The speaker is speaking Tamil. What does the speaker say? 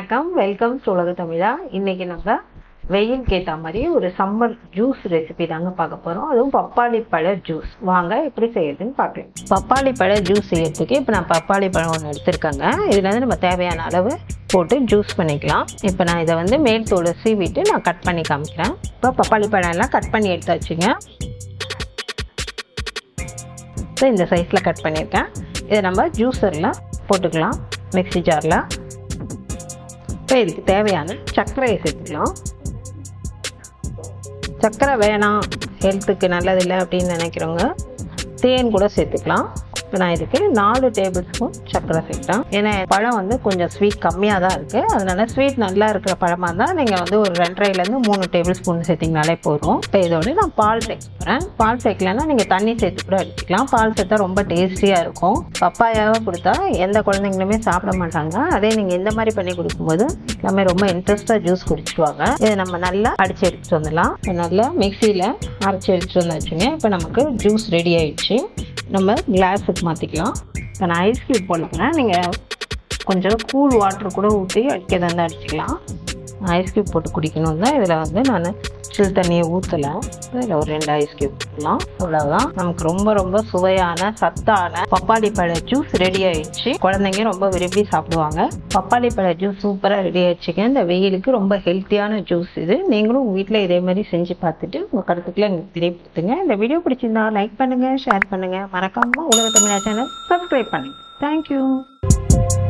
வணக்கம் வெல்கம் டு உலக தமிழா இன்னைக்கு நம்ம வெயிலுக்கு ஏற்ற மாதிரி ஒரு சம்மர் ஜூஸ் ரெசிபி தாங்க பார்க்க போகிறோம் அதுவும் பப்பாளி பழ ஜூஸ் வாங்க எப்படி செய்யறதுன்னு பார்க்கலாம் பப்பாளி பழ ஜூஸ் செய்யறதுக்கு இப்போ நான் பப்பாளி பழம் ஒன்று எடுத்திருக்கேங்க இதில் வந்து நம்ம தேவையான அளவு போட்டு ஜூஸ் பண்ணிக்கலாம் இப்போ நான் இதை வந்து மேல் தோலை சீவிட்டு நான் கட் பண்ணி காமிக்கிறேன் இப்போ பப்பாளி பழம் எல்லாம் கட் பண்ணி எடுத்தாச்சுங்க இப்போ இந்த சைஸில் கட் பண்ணியிருக்கேன் இதை நம்ம ஜூஸரில் போட்டுக்கலாம் மிக்ஸி ஜாரில் இப்போ இதுக்கு தேவையான சர்க்கரையை சேர்த்துக்கலாம் சர்க்கரை வேணாம் ஹெல்த்துக்கு நல்லதில்லை அப்படின்னு நினைக்கிறவங்க தேன் கூட சேர்த்துக்கலாம் இப்போ நான் இதுக்கு நாலு டேபிள் ஸ்பூன் சர்க்கரை சேர்த்தேன் ஏன்னா பழம் வந்து கொஞ்சம் ஸ்வீட் கம்மியாக தான் இருக்குது அதனால ஸ்வீட் நல்லா இருக்கிற பழமாக இருந்தால் நீங்கள் வந்து ஒரு ரெண்டரைலேருந்து மூணு டேபிள் ஸ்பூன் சேர்த்திங்கனாலே போதும் இப்போ இதோட நான் பால் சேர்க்க போகிறேன் பால் சேர்க்கலன்னா நீங்கள் தண்ணி சேர்த்து கூட அடிச்சுக்கலாம் பால் சேர்த்தா ரொம்ப டேஸ்டியாக இருக்கும் பப்பாயாவை கொடுத்தா எந்த குழந்தைங்களுமே சாப்பிட மாட்டாங்க அதே நீங்கள் இந்த மாதிரி பண்ணி கொடுக்கும்போது எல்லாமே ரொம்ப இன்ட்ரெஸ்ட்டாக ஜூஸ் குடிச்சிடுவாங்க இதை நம்ம நல்லா அடிச்சு எடுத்துட்டு வந்துடலாம் இப்போ நல்லா மிக்சியில் அரைச்சி எடுத்துட்டு வந்தாச்சுங்க இப்போ நமக்கு ஜூஸ் ரெடி ஆயிடுச்சு நம்ம கிளாஸுக்கு மாற்றிக்கலாம் இப்போ நான் ஐஸ் க்யூப் போட்டுக்கிறேன் நீங்கள் கொஞ்சம் கூல் வாட்டர் கூட ஊற்றி அடிக்கிறதா இருந்தால் அடிச்சுக்கலாம் ஐஸ் க்யூப் போட்டு குடிக்கணும் தான் இதில் வந்து நான் சில் தண்ணியை ஊற்றலை இதில் ஒரு ரெண்டு ஐஸ் க்யூப் போடலாம் அவ்வளோதான் நமக்கு ரொம்ப ரொம்ப சுவையான சத்தான பப்பாளி பழ ஜூஸ் ரெடி ஆயிடுச்சு குழந்தைங்க ரொம்ப விரும்பி சாப்பிடுவாங்க பப்பாளி பழ ஜூஸ் சூப்பராக ரெடி ஆயிடுச்சுங்க இந்த வெயிலுக்கு ரொம்ப ஹெல்த்தியான ஜூஸ் இது நீங்களும் உங்கள் வீட்டில் இதே மாதிரி செஞ்சு பார்த்துட்டு உங்கள் கருத்துக்களை எனக்கு தெரியப்படுத்துங்க இந்த வீடியோ பிடிச்சிருந்தா லைக் பண்ணுங்கள் ஷேர் பண்ணுங்கள் மறக்காமல் உலக தமிழா சேனல் சப்ஸ்கிரைப் பண்ணுங்கள் தேங்க்யூ